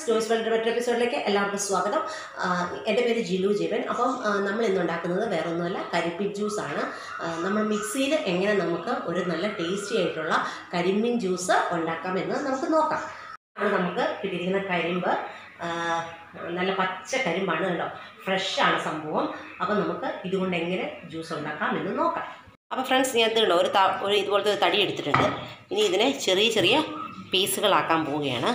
സ്റ്റോയ്സ് വേൾഡിൻ്റെ മറ്റൊരു എപ്പിസോഡിലേക്ക് എല്ലാവർക്കും സ്വാഗതം ആ, എൻ്റെ പേര് ജിലു ജീവൻ അപ്പം ആ, നമ്മൾ ഇന്ന് ഉണ്ടാക്കുന്നത് വേറൊന്നുമല്ല കരിമ്പിൻ ജ്യൂസാണ് ആ, നമ്മൾ മിക്സിയിൽ എങ്ങനെ നമുക്ക് ഒരു നല്ല ടേസ്റ്റി ആയിട്ടുള്ള കരിമ്പിൻ ജ്യൂസ് ഉണ്ടാക്കാമെന്ന് നമുക്ക് നോക്കാം ആണ് നമുക്ക് കിട്ടിയിരിക്കുന്ന കരിമ്പ് ആ, നല്ല പച്ച കരിമ്പാണ് കേട്ടോ ഫ്രഷാണ് സംഭവം അപ്പം നമുക്ക് ഇതുകൊണ്ട് എങ്ങനെ ജ്യൂസ് ഉണ്ടാക്കാം എന്ന് നോക്കാം അപ്പോൾ ഫ്രണ്ട്സ് ഞാൻ കണ്ടോ ഒരു ത ഒരു ഇതുപോലത്തെ ഒരു തടി എടുത്തിട്ടുണ്ട് ഇനി ഇതിനെ ചെറിയ ചെറിയ പീസുകളാക്കാൻ പോവുകയാണ്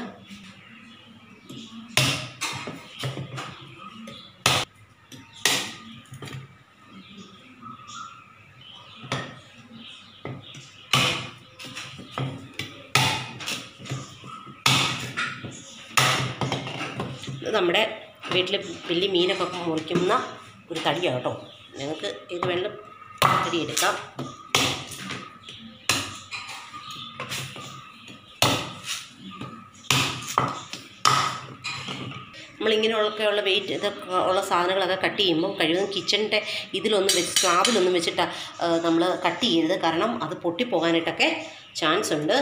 ഇത് നമ്മുടെ വീട്ടിൽ വലിയ മീനൊക്കെ മുറിക്കുന്ന ഒരു തടിയാണ് കേട്ടോ നിങ്ങൾക്ക് ഇത് വേണം തടി എടുക്കാം നമ്മളിങ്ങനെയൊക്കെയുള്ള വെയിറ്റ് ഇതൊക്കെ ഉള്ള സാധനങ്ങളൊക്കെ കട്ട് ചെയ്യുമ്പോൾ കഴിവതും കിച്ചണിൻ്റെ ഇതിലൊന്നും വെച്ച് സ്ലാബിലൊന്നും വെച്ചിട്ട് നമ്മൾ കട്ട് ചെയ്യരുത് കാരണം അത് പൊട്ടിപ്പോകാനായിട്ടൊക്കെ ചാൻസ് ഉണ്ട്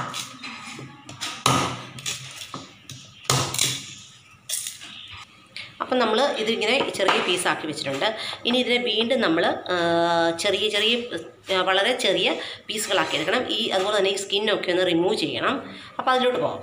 അപ്പം നമ്മൾ ഇതിങ്ങനെ ചെറിയ പീസാക്കി വെച്ചിട്ടുണ്ട് ഇനി ഇതിനെ വീണ്ടും നമ്മൾ ചെറിയ ചെറിയ ആ, വളരെ ചെറിയ പീസുകളാക്കി എടുക്കണം ഈ അതുപോലെ തന്നെ ഈ സ്കിന്നൊക്കെ ഒന്ന് റിമൂവ് ചെയ്യണം അപ്പോൾ അതിലോട്ട് പോകാം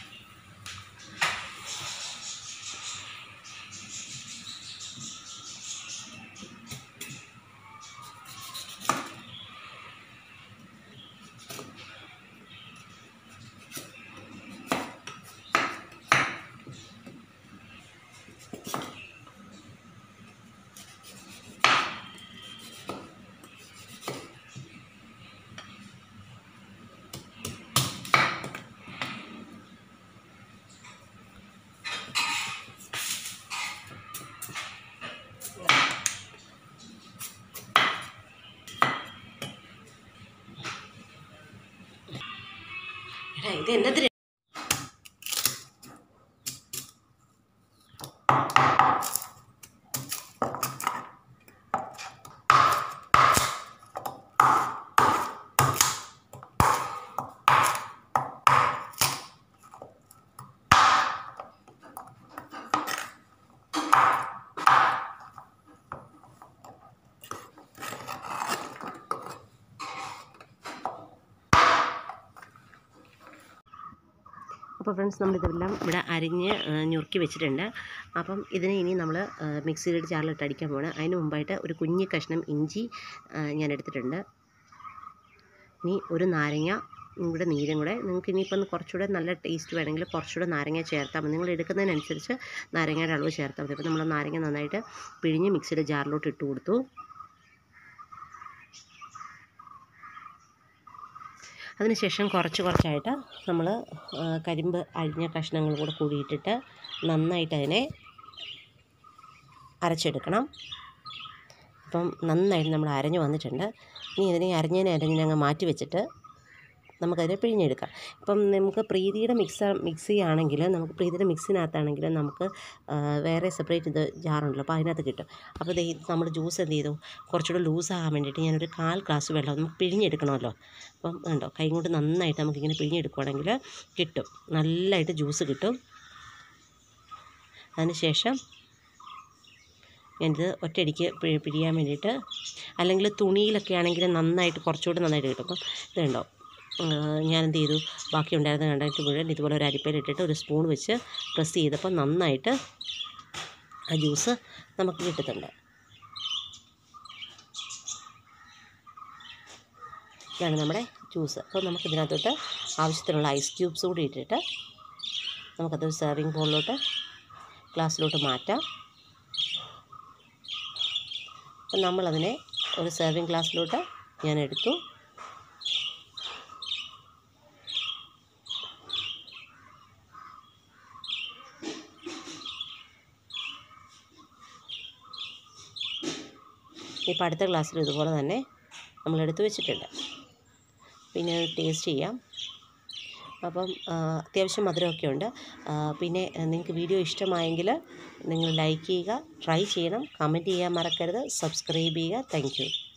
എടാ ഇത് എന്നതിന് അപ്പോൾ ഫ്രണ്ട്സ് നമ്മളിതെല്ലാം ഇവിടെ അരിഞ്ഞ് ആ, ഞുറുക്കി വെച്ചിട്ടുണ്ട് അപ്പം ഇതിനെ ഇനി നമ്മൾ മിക്സിയിലിട്ട് ചാറിലിട്ട് അടിക്കാൻ പോകണം അതിന് മുമ്പായിട്ട് ഒരു കുഞ്ഞ് കഷ്ണം ഇഞ്ചി ആ, ഞാൻ എടുത്തിട്ടുണ്ട് ഇനി ഒരു നാരങ്ങ ഇവിടെ നീരും കൂടെ നിങ്ങൾക്ക് ഇനിയിപ്പം കുറച്ചുകൂടെ നല്ല ടേസ്റ്റ് വേണമെങ്കിൽ കുറച്ചുകൂടെ നാരങ്ങ ചേർത്താൽ മതി നിങ്ങൾ എടുക്കുന്നതിനനുസരിച്ച് നാരങ്ങയുടെ അളവ് ചേർത്താൽ മതി അപ്പോൾ നമ്മൾ നാരങ്ങ നന്നായിട്ട് പിഴിഞ്ഞ് മിക്സിയുടെ ജാറിലോട്ട് ഇട്ട് കൊടുത്തു അതിനുശേഷം കുറച്ച് കുറച്ചായിട്ട് നമ്മൾ കരിമ്പ് അരിഞ്ഞ കഷ്ണങ്ങൾ കൂടെ കൂടിയിട്ടിട്ട് നന്നായിട്ട് അതിനെ അരച്ചെടുക്കണം അപ്പം നന്നായിട്ട് നമ്മൾ അരഞ്ഞു വന്നിട്ടുണ്ട് ഇനി ഇതിനെ അരഞ്ഞതിനെ അരഞ്ഞിനെ അങ്ങ് മാറ്റി വെച്ചിട്ട് നമുക്കതിനെ പിഴിഞ്ഞെടുക്കാം ഇപ്പം നമുക്ക് പ്രീതിയുടെ മിക്സ മിക്സി ആണെങ്കിൽ നമുക്ക് പ്രീതിയുടെ മിക്സിനകത്താണെങ്കിൽ നമുക്ക് ആ, വേറെ സെപ്പറേറ്റ് ഇത് ജാറുണ്ടല്ലോ അപ്പോൾ അതിനകത്ത് കിട്ടും അപ്പോൾ ദേ നമ്മൾ ജ്യൂസ് എന്ത് ചെയ്തു കുറച്ചുകൂടെ ലൂസാകാൻ വേണ്ടിയിട്ട് ഞാനൊരു കാൽ ഗ്ലാസ് വെള്ളം നമുക്ക് പിഴിഞ്ഞെടുക്കണമല്ലോ അപ്പം ഉണ്ടോ കൈ കൊണ്ട് നന്നായിട്ട് നമുക്കിങ്ങനെ പിഴിഞ്ഞെടുക്കുകയാണെങ്കിൽ കിട്ടും നല്ലതായിട്ട് ജ്യൂസ് കിട്ടും അതിനുശേഷം ഞാനിത് ഒറ്റയടിക്ക് പിഴി പിഴിയാൻ വേണ്ടിയിട്ട് അല്ലെങ്കിൽ തുണിയിലൊക്കെ ആണെങ്കിൽ നന്നായിട്ട് കുറച്ചുകൂടി നന്നായിട്ട് കിട്ടും അപ്പം ഇതുണ്ടോ ഞാൻ എന്ത് ചെയ്തു ബാക്കി ഉണ്ടായിരുന്ന കണ്ടിട്ട് മുഴുവൻ ഇതുപോലെ ഒരു അരിപ്പയിലിട്ടിട്ട് ഒരു സ്പൂൺ വെച്ച് പ്രസ് ചെയ്തപ്പോൾ നന്നായിട്ട് ആ ജ്യൂസ് നമുക്ക് കിട്ടുന്നുണ്ട് ഇതാണ് നമ്മുടെ ജ്യൂസ് അപ്പോൾ നമുക്ക് ഇതിനകത്തോട്ട് ആവശ്യത്തിനുള്ള ഐസ് ക്യൂബ്സ് കൂടി ഇട്ടിട്ട് നമുക്കത് സെർവിങ് ബോളിലോട്ട് ഗ്ലാസ്സിലോട്ട് മാറ്റാം അപ്പം നമ്മളതിനെ ഒരു സെർവിങ് ഗ്ലാസ്സിലോട്ട് ഞാൻ എടുത്തു ഇപ്പോൾ അടുത്ത ഗ്ലാസ്സിൽ ഇതുപോലെ തന്നെ നമ്മൾ എടുത്തു വെച്ചിട്ടുണ്ട് പിന്നെ ടേസ്റ്റ് ചെയ്യാം അപ്പം ആ, അത്യാവശ്യം മധുരമൊക്കെ ഉണ്ട് ആ, പിന്നെ നിങ്ങൾക്ക് വീഡിയോ ഇഷ്ടമായെങ്കിൽ നിങ്ങൾ ലൈക്ക് ചെയ്യുക ട്രൈ ചെയ്യണം കമൻറ്റ് ചെയ്യാൻ മറക്കരുത് സബ്സ്ക്രൈബ് ചെയ്യുക താങ്ക്